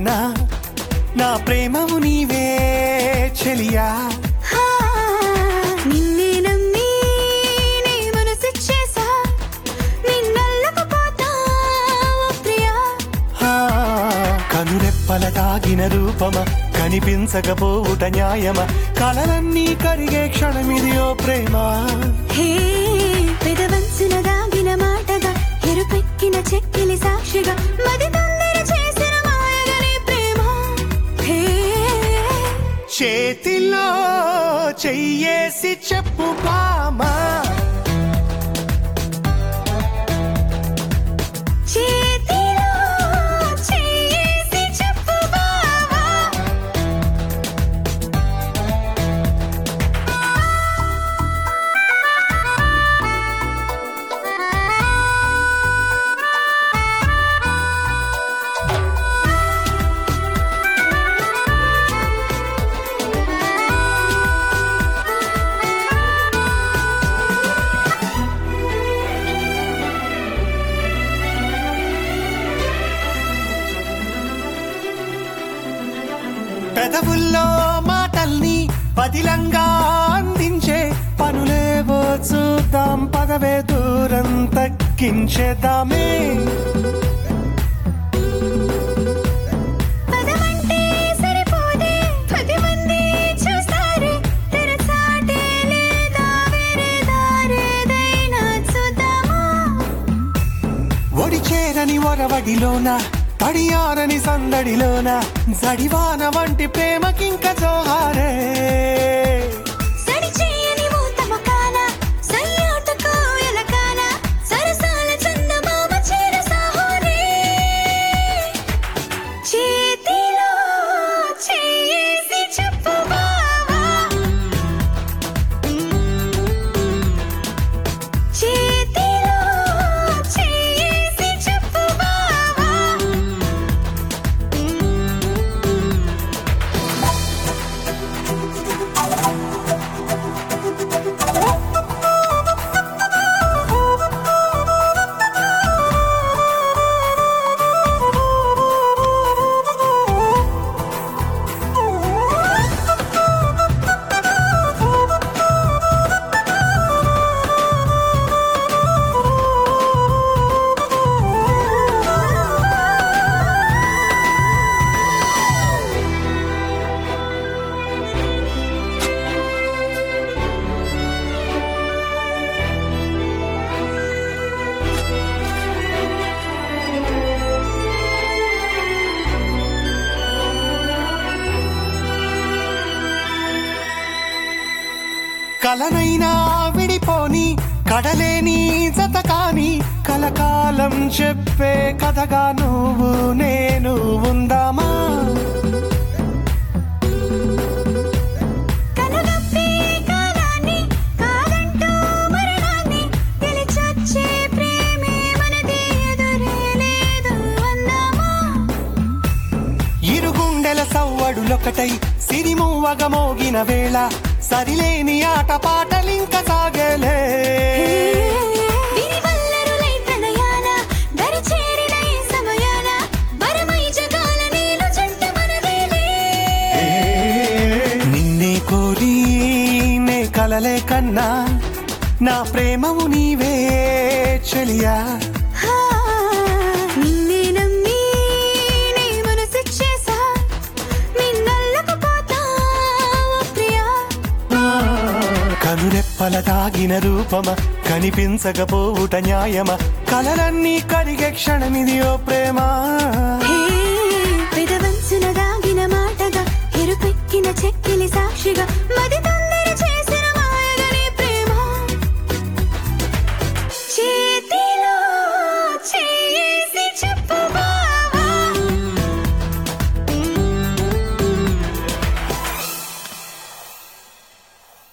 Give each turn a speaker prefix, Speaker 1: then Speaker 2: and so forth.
Speaker 1: కన్నా నా ప్రేమము నీవే చెలియా
Speaker 2: హా, నిన్నే నమ్మి నీ మనసిచ్చేసా నిన్నల్లకు పోతా ఓ ప్రియా
Speaker 1: ఆ, కనురెప్పల తాగిన రూపమ కనిపించకపోవుట న్యాయమ కలలన్నీ కరిగే క్షణమిది ఓ ప్రేమ
Speaker 2: హే పెదవంచున దాగిన మాటగా ఎరుపెక్కిన చెక్కిలి సాక్షిగా మది తొందర చేసిన మాయగని ప్రేమ హే
Speaker 1: చేతిలో చెయ్యేసి చెప్పు బామా
Speaker 2: చేతిలో చేసి చెప్పు బావా
Speaker 1: పెదవుల్లో మాటల్ని పదిలంగా అందించే పనులేవో చూద్దాం పదవే దూరం తగ్గించేద్దామే
Speaker 2: పదమంటే సరిపోదే పది మంది చూస్తారే తెరచాటే లేదా వేరే దారేదైనా చూద్దామా
Speaker 1: ఒడి చేరని ఒరవడిలోన తడియారని సందడిలోన జడివాన వంటి ప్రేమకింక జోహారే
Speaker 2: సడి చేయని ఊతమకాన సయ్యాటకు ఎలకాన సరసాల చందమామ చేర సాహోరే చేతిలో చేసి చెప్పు బావా చేతిలో చేసి చెప్పు బావా
Speaker 1: కలనైనా విడిపోని కడలేని జత కాని కలకాలం చెప్పే కథగా నువ్వు నేను ఉందామా
Speaker 2: కనుగప్పే కాలాన్ని కాదంటూ మరణాన్ని గెలిచొచ్చే ప్రేమే మనది ఎదురే లేదు అందామా
Speaker 1: ఇరుగుండెల సవ్వడులొకటై సిరిమువ్వగ మోగిన వేళ సరిలేని ఆట పాటలింక సాగలే
Speaker 2: విరివల్లరులై ప్రణయాన దరి చేరిన ఈ సమయాన వరమై జగాల నీలు జంట మనదేలే
Speaker 1: నిన్నే కోరి నే కలలే కన్నా నా ప్రేమము నీవే చెలియా
Speaker 2: హా, నిన్నే నమ్మి నీ మనసిచ్చేసా నిన్నల్లకు పోతా ఓ ప్రియా
Speaker 1: కనురెప్పల తాగిన రూపమ కనిపించకపోవుట న్యాయమ కలలన్నీ కరిగే క్షణమిది ఓ ప్రేమ
Speaker 2: హే పెదవంచున దాగిన మాటగా ఎరుపెక్కిన చెక్కిలి సాక్షిగా